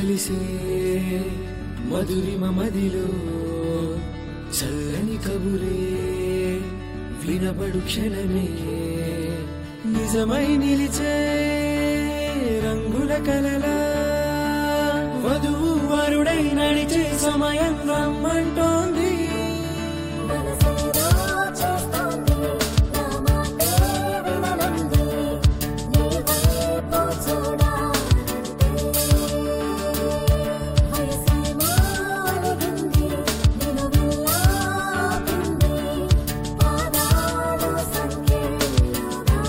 కలిసే మధురిమ మదిలో చల్లని కబురే వినబడు క్షణమే నిజమై నిలిచే రంగుల కలలా వధువు వరుడై నడిచే సమయం రమ్మంటోంది మనసేదో చేస్తోంది నా మాటే విననంది నీ వైపు చూడాలంటే వయసేమో అలిగింది నిన్ను వెళ్ళాపింది పాదాలు సంఖ్యలుగా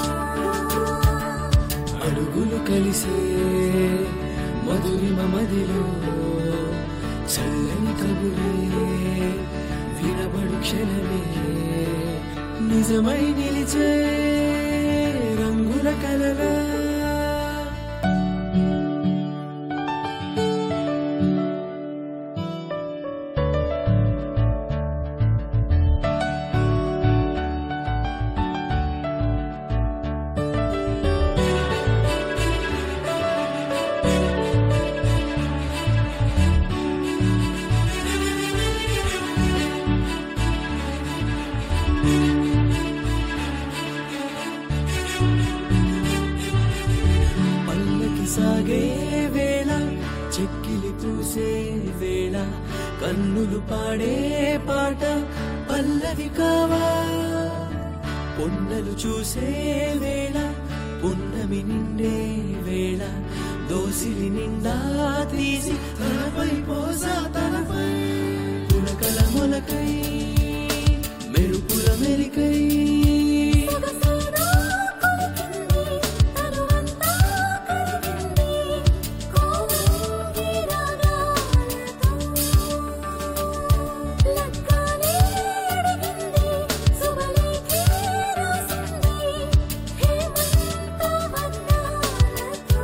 అడుగులు కలిసే మధురిమ మదిలో చల్లని కబురే వినబడు క్షణమే నిజమై నిలిచే రంగుల కలలా పల్లకి సాగే వేళ చెక్కిలి పూసే వేళ కన్నులు పాడే పాట పల్లవి కావా పొన్నలు చూసే వేళ పున్నమి నిండే వేళ దోసిలి నిండా తీసి తలపై పోసా తలపై పులకల మొలకై మెరుపుల మెరికై సొగసేదో కొలికింది తరువంతా కరిగింది కోవంగి రాగాలతో లగ్గానే అడిగింది శుభలేఖే రాసింది హేమంత వర్ణాలతో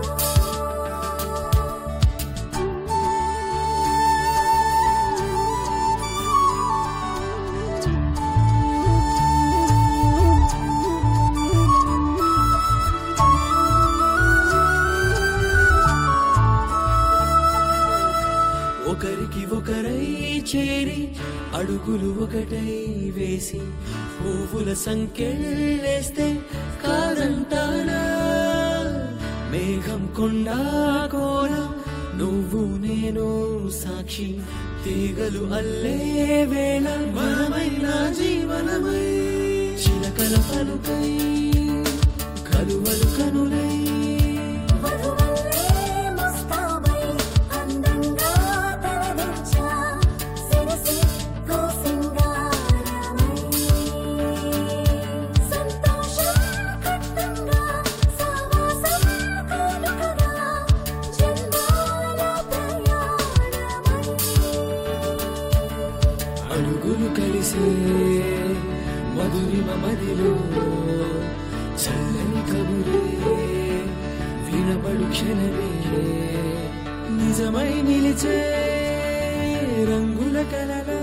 ఒకరికి ఒకరై చేరి అడుగులు ఒకటై వేసి పువ్వుల సంఖ్యలేస్తే కాదంటానా మేఘం కొండా కోన నువ్వు నేను సాక్షి తీగలు అల్లే వేళ మనమైన జీవనమై చిలకల పలుకై కలువలు కనులై వధువల్లే ముస్తాబై అందంగా తలదించా సిరిసి సింగారమై సంతోషం కట్టంగా సావాసం కానుకగా జన్మాల ప్రయాణమై అడుగులు కలిసే మధురిమ మదిలో చల్లని కబురే వినబడు క్షణమే నిజమై నిలిచే రంగుల కలలా